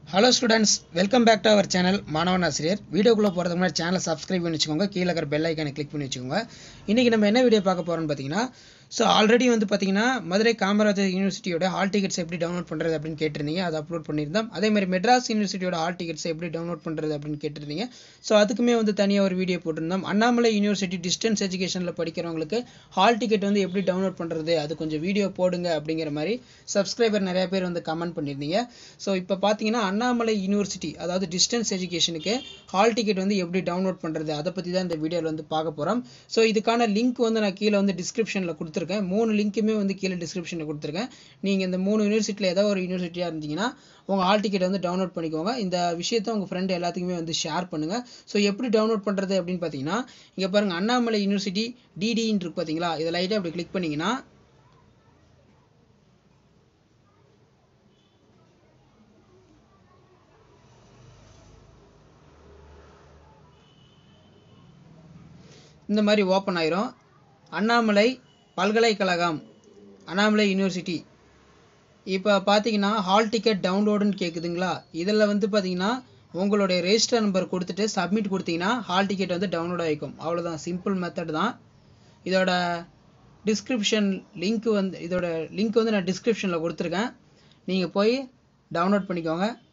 hello students welcome back to our channel மாணவன் ஆசிரியர் வீடியோக்குள்ளே போகிறதுக்கு முன்னாடி சேனலை சப்ஸ்கிரைப் பண்ணி வச்சுக்கோங்க கீழே இருக்கிற பெல் ஐக்கானை கிளிக் பண்ணி வச்சுக்கோங்க இன்றைக்கி நம்ம என்ன வீடியோ பார்க்க போகிறோம்னு பார்த்தீங்கன்னா ஸோ ஆல்ரெடி வந்து பார்த்தீங்கன்னா மதுரை காமராஜர் யூனிவர்சிட்டியோட ஹால் டிக்கெட்ஸ் எப்படி டவுன்லோட் பண்ணுறது அப்படின்னு கேட்டிருந்தீங்க அதை அப்லோட் பண்ணியிருந்தோம் அதே மாதிரி மெட்ராஸ் யூனிவர்சிட்டியோட ஹால் டிக்கெட்ஸ் எப்படி டவுன்லோட் பண்ணுறது அப்படின்னு கேட்டிருந்தீங்க ஸோ அதுக்குமே வந்து தனியாக ஒரு வீடியோ போட்டிருந்தோம் அண்ணாமலை யூனிவர்சிட்டி டிஸ்டன்ஸ் எஜுகேஷனில் படிக்கிறவங்களுக்கு ஹால் டிக்கெட் வந்து எப்படி டவுன்லோட் பண்ணுறது அது கொஞ்சம் வீடியோ போடுங்க அப்படிங்கிற மாதிரி சப்ஸ்கிரைபர் நிறைய பேர் வந்து கமெண்ட் பண்ணியிருந்தீங்க ஸோ இப்போ பார்த்தீங்கன்னா அண்ணாமலை யூனிவர்சிட்டி அதாவது டிஸ்டன்ஸ் எஜுகேஷனுக்கு ஹால் டிக்கெட் வந்து எப்படி டவுன்லோட் பண்ணுறது அதை பற்றி தான் இந்த வீடியோவில் வந்து பார்க்க போகிறோம் ஸோ இதுக்கான லிங்க் வந்து நான் கீழே வந்து டிஸ்கிரிப்ஷனில் கொடுத்துருக்கேன் மூணு லிங்க்குமே வந்து கீழே டிஸ்கிரிப்ஷனில் கொடுத்துருக்கேன் நீங்கள் இந்த மூணு யூனிவர்சிட்டியில் ஏதோ ஒரு யூனிவர்சிட்டியாக இருந்தீங்கன்னா உங்கள் ஹால் டிக்கெட் வந்து டவுன்லோட் பண்ணிக்கோங்க இந்த விஷயத்தை உங்கள் ஃப்ரெண்டு எல்லாத்துக்குமே வந்து ஷேர் பண்ணுங்கள் ஸோ எப்படி டவுன்லோட் பண்ணுறது அப்படின்னு பார்த்தீங்கன்னா இங்கே பாருங்கள் அண்ணாமலை யூனிவர்சிட்டி டிடின்னு இருக்கு பார்த்தீங்களா இதை லைட்டாக அப்படி கிளிக் பண்ணிங்கன்னா இந்த மாதிரி ஓப்பன் ஆயிரும் அண்ணாமலை பல்கலைக்கழகம் அண்ணாமலை யூனிவர்சிட்டி இப்போ பார்த்தீங்கன்னா ஹால் டிக்கெட் டவுன்லோடுன்னு கேட்குதுங்களா இதில் வந்து பார்த்தீங்கன்னா உங்களுடைய ரெஜிஸ்டர் நம்பர் கொடுத்துட்டு சப்மிட் கொடுத்தீங்கன்னா ஹால் டிக்கெட் வந்து டவுன்லோட் ஆகிக்கும் அவ்வளோதான் சிம்பிள் மெத்தட் தான் இதோட டிஸ்கிரிப்ஷன் லிங்க் வந்து இதோட லிங்க் வந்து நான் டிஸ்கிரிப்ஷனில் கொடுத்துருக்கேன் நீங்கள் போய் டவுன்லோட் பண்ணிக்கோங்க